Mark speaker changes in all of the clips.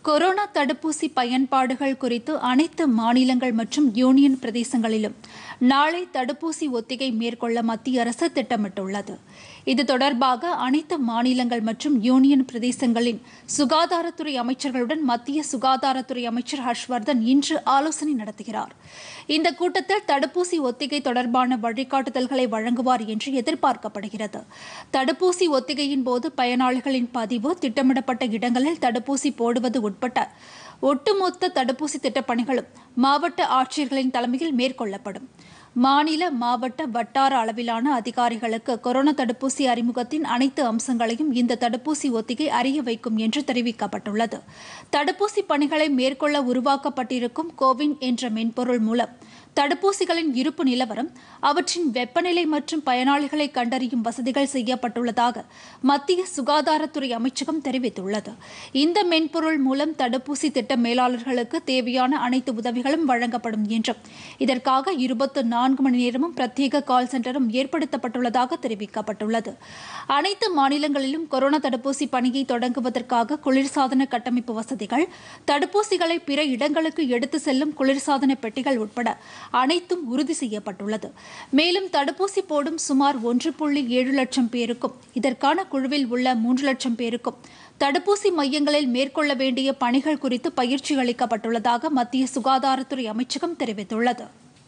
Speaker 1: corona தடுப்பூசி பயன்பாடுகள் குறித்து அனைத்து மாநிலங்கள் மற்றும் யூனியன் பிரதேசங்களிலும் நாளை தடுப்பூசி ஒத்திகை மேற்கொள்ள மத்திய அரசு திட்டமிட்டுள்ளது இது தொடர்பாக அனைத்து மாநிலங்கள் மற்றும் யூனியன் பிரதேசங்களின் சுகாதாரத்துறை அமைச்சர்களுடன் மத்திய சுகாதாரத்துறை அமைச்சர் ஹர்ஷ்வர்தன் இன்று ஆலோசனை நடத்துகிறார் இந்த கூட்டத்தில் தடுப்பூசி ஒத்திகை தொடர்பான வழிகாட்டுதல்களை வழங்குவார் என்று எதிர்பார்க்கப்படுகிறது தடுப்பூசி ஒத்திகையின் போது பயனாளிகளின் பதிவு திட்டமிடப்பட்ட இடங்களில் தடுப்பூசி போடுவது உட்பட்ட ஒட்டுமொத்த தடுப்பூசி திட்டப் பணிகளும் மாவட்ட ஆட்சியர்களின் தலைமையில் மேற்கொள்ளப்படும் மாநில மாவட்ட வட்டார அளவிலான அதிகாரிகளுக்கு கொரோனா தடுப்பூசி அறிமுகத்தின் அனைத்து அம்சங்களையும் இந்த தடுப்பூசி ஒத்திகை அறிய வைக்கும் என்று தெரிவிக்கப்பட்டுள்ளது தடுப்பூசி பணிகளை மேற்கொள்ள உருவாக்கப்பட்டிருக்கும் கோவின் என்ற மென்பொருள் மூலம் தடுப்பூசிகளின் இருப்பு நிலவரம் அவற்றின் வெப்பநிலை மற்றும் பயனாளிகளை கண்டறியும் வசதிகள் செய்யப்பட்டுள்ளதாக மத்திய சுகாதாரத்துறை அமைச்சகம் தெரிவித்துள்ளது இந்த மென்பொருள் மூலம் தடுப்பூசி திட்ட மேலாளர்களுக்கு தேவையான அனைத்து உதவிகளும் வழங்கப்படும் என்றும் இதற்காக இருபத்து நான்கு மணி நேரமும் பிரத்யேக கால் சென்டரும் ஏற்படுத்தப்பட்டுள்ளதாக தெரிவிக்கப்பட்டுள்ளது அனைத்து மாநிலங்களிலும் கொரோனா தடுப்பூசி பணியை தொடங்குவதற்காக குளிர்சாதன கட்டமைப்பு வசதிகள் தடுப்பூசிகளை பிற இடங்களுக்கு எடுத்து செல்லும் குளிர்சாதன பெட்டிகள் உட்பட அனைத்தும் உறுதி செய்யப்பட்டுள்ளது மேலும் தடுப்பூசி போடும் சுமார் ஒன்று புள்ளி ஏழு லட்சம் பேருக்கும் இதற்கான குழுவில் உள்ள மூன்று லட்சம் பேருக்கும் தடுப்பூசி மையங்களில் மேற்கொள்ள வேண்டிய பணிகள் குறித்து பயிற்சி அளிக்கப்பட்டுள்ளதாக மத்திய சுகாதாரத்துறை அமைச்சகம் தெரிவித்துள்ளது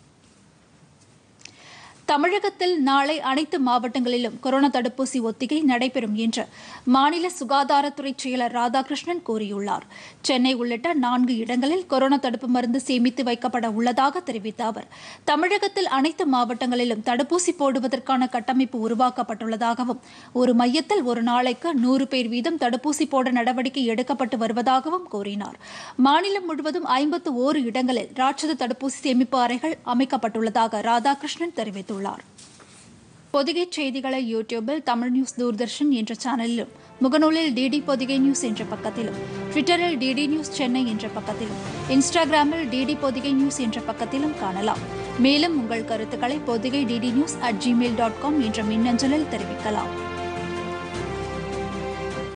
Speaker 1: தமிழகத்தில் நாளை அனைத்து மாவட்டங்களிலும் கொரோனா தடுப்பூசி ஒத்திகை நடைபெறும் என்று மாநில சுகாதாரத்துறை செயலர் ராதாகிருஷ்ணன் கூறியுள்ளார் சென்னை உள்ளிட்ட நான்கு இடங்களில் கொரோனா தடுப்பு மருந்து சேமித்து வைக்கப்பட உள்ளதாக தெரிவித்த அவர் தமிழகத்தில் அனைத்து மாவட்டங்களிலும் தடுப்பூசி போடுவதற்கான கட்டமைப்பு உருவாக்கப்பட்டுள்ளதாகவும் ஒரு மையத்தில் ஒரு நாளைக்கு நூறு பேர் வீதம் தடுப்பூசி போட நடவடிக்கை எடுக்கப்பட்டு வருவதாகவும் கூறினார் மாநிலம் முழுவதும் ஐம்பத்து ஓரு இடங்களில் ராட்சத தடுப்பூசி சேமிப்பு அறைகள் அமைக்கப்பட்டுள்ளதாக ராதாகிருஷ்ணன் தெரிவித்துள்ளார் பொதிகை செய்திகளை யூடியூபில் தமிழ் நியூஸ் தூர்தர்ஷன் என்ற சேனலிலும் முகநூலில் டிடி பொதிகை நியூஸ் என்ற பக்கத்திலும் ட்விட்டரில் டிடி நியூஸ் சென்னை என்ற பக்கத்திலும் இன்ஸ்டாகிராமில் டிடி பொதிகை நியூஸ் என்ற பக்கத்திலும் காணலாம் மேலும் உங்கள் கருத்துக்களை Pothigai DD news at Gmail dot com என்ற மின்னஞ்சலில் தெரிவிக்கலாம்